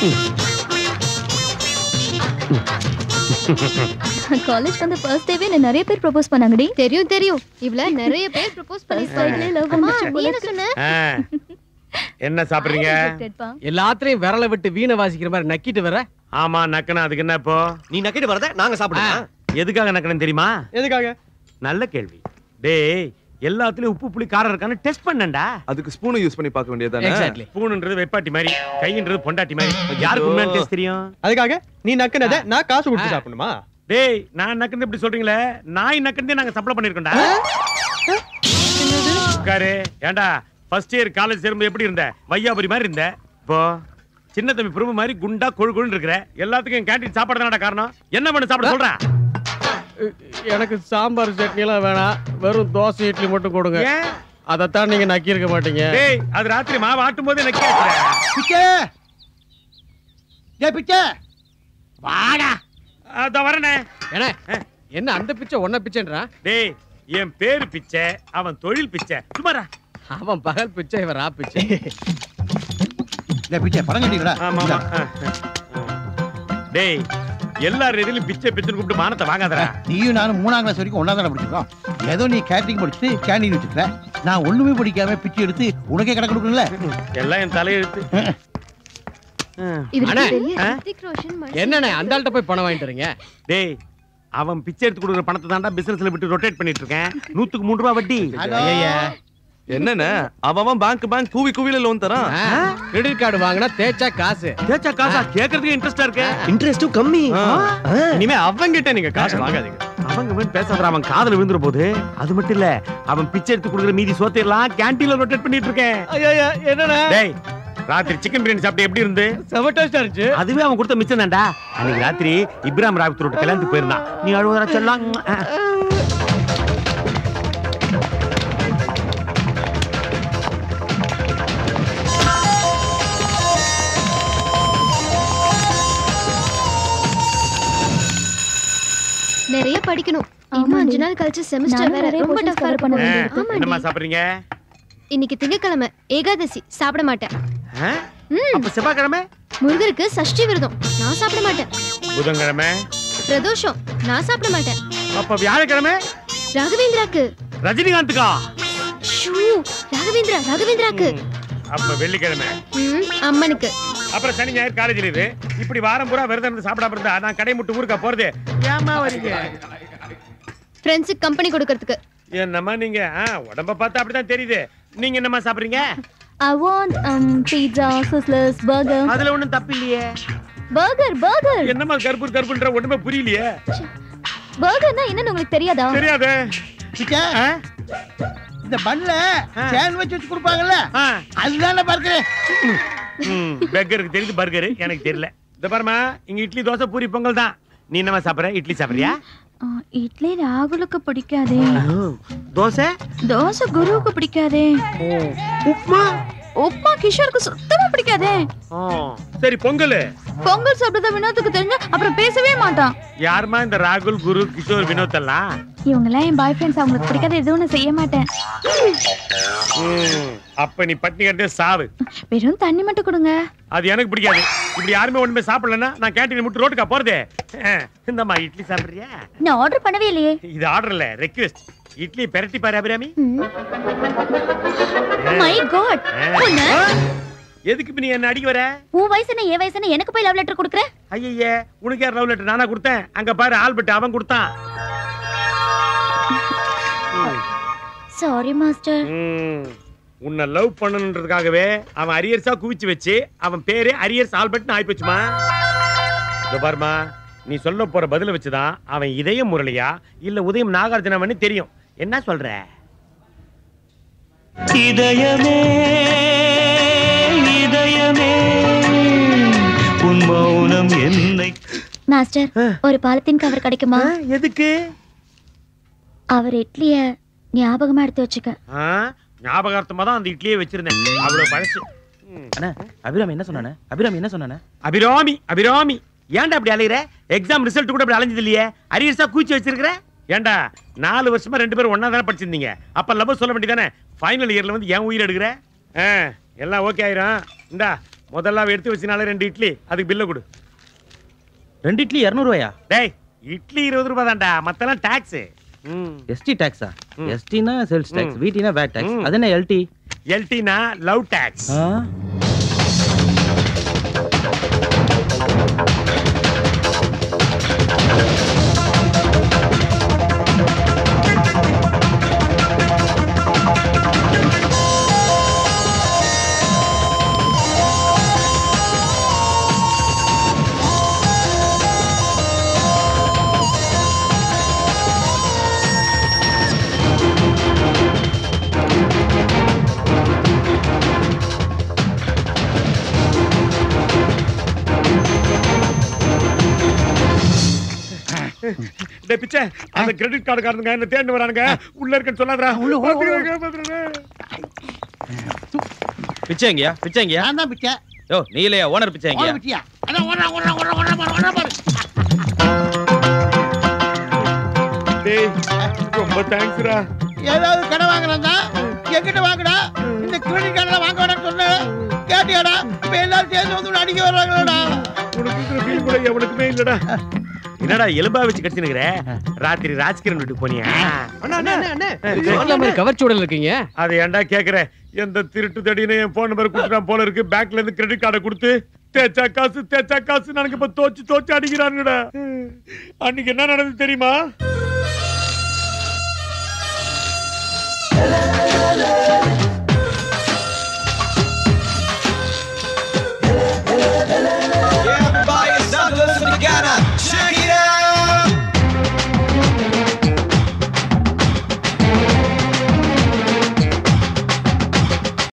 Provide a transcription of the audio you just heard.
College வந்து first டேவே என்ன நிறைய பேர் ப்ரப்போஸ் பண்ணாங்கடி தெரியும் தெரியும் இவ்ள நிறைய பேர் ப்ரப்போஸ் சைடுல லவ் அம்மா வந்துச்சு நீ என்ன சொன்ன ஆ. என்ன சாப்பிடுறீங்க Rejectedப்பா. எல்லாத்துலயும் விரல விட்டு வீணை வாசிக்கிற மாதிரி நக்கிட்டு வர ஆமா நக்கனா அதுக்கு என்ன இப்போ நீ நக்கிட்டு வரத நாங்க சாப்பிடுவோம் எதுக்காக நக்கணும் தெரியுமா எதுக்காக நல்ல கேள்வி டேய் எல்லாத்துலயும் உப்பு புளி காரம் இருக்கான்னு டெஸ்ட் பண்ணேன்டா அதுக்கு ஸ்பூனை யூஸ் பண்ணி பார்க்க வேண்டியதானே எக்ஸாக்ட்லி ஸ்பூன்ன்றது வெப்பாட்டி மாதிரி கைன்றது பொண்டாட்டி மாதிரி யாருக்கு உண்மையான டேஸ்ட் தெரியும் அதுக்காக நீ நக்கினத நான் காசு கொடுத்து சாப்பிடணுமா டேய் நான் நக்கந்து இப்படி சொல்றீங்களே நாய் நக்கந்தே நாங்க சப்ளை பண்ணிருக்கோம்டா உட்காரு ஏன்டா ஃபர்ஸ்ட் இயர் காலேஜ் சேரும்போது எப்படி இருந்த வையாபுரி மாதிரி இருந்த இப்போ சின்ன தம்பி பிரபு மாதிரி குண்டா கொழு கொழுன்னு இருக்கிற எல்லாத்துக்கும் கேண்டீன் சாப்பாடு தானடா காரணம் என்ன பண்ணு சாப்பிட சொல்றேன் எனக்கு சாம்பார் சட்னி எல்லாம் வேணாம் வெறும் தோசை இட்லி மட்டும் கொடுங்க ஏன் அதைத்தான் நீங்க நக்கி இருக்க மாட்டீங்க டேய் அது ராத்திரி மாவு ஆட்டும் போது எனக்கு கேட்கிறேன் பிச்சை டேய் பிச்சை வாடா அத வரனே என்ன என்ன அந்த பிச்சை ஒன்ன பிச்சைன்றா டேய் என் பேரு பிச்சை அவன் தொழில் பிச்சை சுமாரா அவன் பகல் பிச்சை இவன் ரா பிச்சை டேய் பிச்சை படம் கட்டிக்கடா ஆமா ஆமா ஆ, ஆ, ஆ. டேய் எல்லார் எதிலும் பிச்சை பிச்சைன்னு கூப்பிட்டு மானத்தை வாங்காதடா நீயும் நானும் மூணாம் கிளாஸ் வரைக்கும் ஒன்னா தானே படிச்சிருக்கோம் ஏதோ நீ கேட்டரிங் படிச்சுட்டு கேண்டீன் வச்சுக்கிற நான் ஒண்ணுமே படிக்காம பிச்சை எடுத்து உனக்கே கடை கொடுக்கணும்ல எல்லாம் என் தலையெழுத்து இவருக்கு அண்ணே. தெரியும் ஆ? ஹிருத்திக் ரோஷன் மனுஷன் என்னண்ணே அந்த ஆள்கிட்ட போய் பணம் வாங்கிட்டு வரீங்க டேய் அவன் பிச்சை எடுத்து கொடுக்குற பணத்தை தான்டா பிசினஸ்ல விட்டு ரொட்டேட் பண்ணிட்டு இருக்கேன் நூத்துக்கு மூணு ரூபா வட்டி ஹலோ என்னண்ணே அவன் பேங்க் பேங்க் கூவி கூவில லோன் தரான் கிரெடிட் கார்டு வாங்கினா தேய்ச்சா காசு கேச்சா காசா கேக்குறதுக்கு இன்ட்ரெஸ்டா இருக்கு இன்ட்ரெஸ்டும் கம்மி ஆ. இனிமே அவங்கிட்ட நீங்க காசு வாங்காதீங்க அவங்க வந்து பேசாத அவன் காதுல விழுந்துற போது அது மட்டும் இல்ல அவன் பிச்சை எடுத்து கொடுக்குற மீதி சோத்தை எல்லாம் கேண்டீன்ல ரொட்டேட் பண்ணிட்டு இருக்கேன் ஐயா என்னண்ணே டேய் ராத்திரி சிக்கன் பிரியாணி சாப்பிட்டு எப்படி இருந்து செம டேஸ்டா இருந்துச்சு அதுவே அவன் கொடுத்த மிச்சம் தான்டா அன்னைக்கு ராத்திரி இப்ராஹிம் ராவித் ரோட்டு கல்யாணத்துக்கு போயிருந்தான் நீ அழுவதா சொல்லலாம் நிறைய படிக்கணும் இன்னும் ஆமாடி. அஞ்சு நாள் கழிச்சு செமஸ்டர் நானும் வேற நிறைய ரொம்ப portions டஃபா cover பண்ண இருக்கும் வேண்டியது ஆமாடி. என்னம்மா சாப்பிடுறீங்க இன்னைக்கு திங்கக்கிழமை ஏகாதசி சாப்பிட மாட்டேன் ஆ? அப்ப செவ்வாய்க்கிழமை முருகருக்கு சஷ்டி விரதம் நான் சாப்பிட மாட்டேன் புதன்கிழமை பிரதோஷம் நான் சாப்பிட மாட்டேன் அப்ப வியாழக்கிழமை ராகவேந்திராக்கு ரஜினிகாந்துக்கா ஷூ ராகவேந்திரா ராகவேந்திராக்கு அப்ப வெள்ளிக்கிழமை ம், அம்மனுக்கு அப்புறம் சனி ஞாயிறு காலேஜ் லீவு இப்படி வாரம் பூரா விரதம் இருந்து சாப்பிடாம இருந்தா நான் கடை முட்டு ஊருக்கா போறது ஏமா வரீங்க ஃப்ரெண்ட்ஸுக்கு கம்பெனி கொடுக்கறதுக்கு என்னம்மா நீங்க ஆ, உடம்ப பார்த்தா அப்படிதான் தெரியுது நீங்க என்னம்மா சாப்பிடுறீங்க I want um pizza, sizzlers, burger. அதுல ஒண்ணும் தப்பு இல்லையே Burger, burger. என்னம்மா கருப்பு கருப்புன்ற ஒண்ணுமே புரியலையே Burgerனா என்னன்னு உங்களுக்கு தெரியாதா? தெரியாது பிச்சை ஆ? இந்த பன்ல ஆ. சாண்ட்விச் வச்சு கொடுப்பாங்கல்ல ஆ. அதுதான் நான் பார்க்கிறேன் ம், பெக்கருக்கு தெரியுது பர்கர் எனக்கு தெரியல இந்த பாருமா இங்க இட்லி தோசை பூரி பொங்கல் தான் நீ என்னம்மா சாப்பிடுற இட்லி சாப்பிடுறியா ஆ, இட்லி ராகுலுக்கு பிடிக்காதே தோசை தோசை குருவுக்கு பிடிக்காதே உப்மா உப்மா கிஷோருக்கு சுத்தமா பிடிக்காதே ஆ, சரி பொங்கல் பொங்கல் சாப்பிட்டத வினோத்துக்கு தெரிஞ்சா அப்புறம் பேசவே மாட்டான் யாரும்மா இந்த ராகுல் குரு கிஷோர் வினோத் எல்லாம் இவங்கெல்லாம் என் பாய் ஃப்ரெண்ட்ஸ் அவங்களுக்கு பிடிக்காத எதுவும் செய்ய மாட்டேன் ம், அப்ப நீ பட்டினி கட்டே சாவு வெறும் தண்ணி மட்டும் கொடுங்க அது எனக்கு பிடிக்காது இப்படி யாருமே ஒண்ணுமே சாப்பிடலன்னா நான் கேண்டீன் முட்டு ரோட்டுக்கா போறதே இந்தம்மா இட்லி சாப்பிடுறியா நான் ஆர்டர் பண்ணவே இல்லையே இது ஆர்டர் இல்ல ரெக்வெஸ்ட் இட்லி பெரட்டி பாரு அபிராமி மை காட் ஆ. எதுக்கு இப்ப நீ என்ன அடிக்க வர உன் வயசு என்ன என் வயசு என்ன எனக்கு போய் லவ் லெட்டர் கொடுக்குற ஐயே உனக்கு யார் லவ் லெட்டர் நானா கொடுத்தேன் அங்க பாரு ஆல்பர்ட் அவன் கொடுத்தான் ம். சாரி மாஸ்டர் ம். உன்னை லவ் பண்ணணுன்றதுக்காகவே அவன் அரியர்ஸா குவிச்சு வச்சு அவன் பேரு அரியர்ஸ் ஆல்பர்ட்னு ஆயிப்போச்சுமா இதோ பாருமா நீ சொல்ல போற பதில வச்சுதான் அவன் இதயம் முரளியா இல்ல உதயம் நாகார்ஜுனவன்னு தெரியும் என்ன சொல்ற இதயமே இதயமே உன் மௌனம் என்னை மாஸ்டர் ஒரு பாலத்தின் கவர் கிடைக்குமா எதுக்கு அவர் இட்லிய ஞாபகமா எடுத்து வச்சுக்க ஆ, ஞாபகார்த்தமா தான் அந்த இட்லியே வச்சிருந்தேன் அவ்வளவு பழசு ம். அண்ணா அபிராமி என்ன சொன்னானே அபிராமி என்ன சொன்னானே அபிராமி அபிராமி ஏன்டா அப்படி அலையிற எக்ஸாம் ரிசல்ட் கூட அப்படி அலைஞ்சது இல்லையே அரியர்ஸா கூச்சி வச்சிருக்கிற ஏன்டா நாலு வருஷமா ரெண்டு பேரும் ஒண்ணா தானே படிச்சிருந்தீங்க அப்ப லவ் சொல்ல வேண்டியதானே ஃபைனல் இயர்ல வந்து ஏன் உயிர் எடுக்கிற ஆ, எல்லாம் ஓகே ஆயிரும் இந்தா முதல்ல அவ எடுத்து வச்சனால ரெண்டு இட்லி அதுக்கு பில்ல கொடு ரெண்டு இட்லி இரநூறுவாயா டேய் இட்லி இருபது ரூபாய் தான்டா மத்தெல்லாம் டாக்ஸ் எஸ்டி டாக்ஸா ம். எஸ்டினா சேல்ஸ் டாக்ஸ் ம். விடினா வேட் டாக்ஸ் ம். அது என்ன எல்டி எல்டினா லவ் டாக்ஸ் டேய் பிச்சை அந்த கிரெடிட் கார்டு காரனுங்க என்ன தேடிட்டு வரானுங்க உள்ள இருக்கேன்னு சொல்லாதடா உள்ள, உள்ள, உள்ள. பாத்துக்கங்க, பாத்துக்கங்க. பிச்சை எங்கயா பிச்சை எங்கயா நான் தான் பிச்சை யோ நீ இல்லையா ஓனர் பிச்சை ஓட எங்கயா பிச்சையா அதான் ஓடுறா ஓடுறா ஓடுறா ஓடுறா பாரு ஓடுறா பாரு டேய் ரொம்ப தேங்க்ஸ்டா ஏதாவது கடை வாங்குறதா எங்கிட்ட வாங்குடா இந்த கிரெடிட் கார்டுல வாங்க வேணாம்னு சொன்னேன் கேட்டியாடா இப்ப எல்லாரும் சேர்ந்து வந்து உன்னை அடிக்க வர்றாங்களாடா உனக்கு இருக்கிற ஃபீல் கூட எவனுக்குமே இல்லடா என்னடா எலும்பா வச்சு கடிச்சுனுக்குற ராத்திரி ராஜ்கிரண் வீட்டுக்கு போனியா அண்ணா அண்ணா அண்ணா சொல்ல மாதிரி கவர்ச்சியோட இருக்கீங்க அது ஏன்டா கேக்குற எந்த திருட்டு தடின்னு என் போன் நம்பர் கொடுத்துட்டான் போல இருக்கு பேங்க்ல இருந்து கிரெடிட் கார்டை கொடுத்து தேச்சா காசு தேச்சா காசு எனக்கு இப்ப தோச்சு தோச்சு அடிக்கிறானுங்கடா அன்னைக்கு என்ன நடந்தது தெரியுமா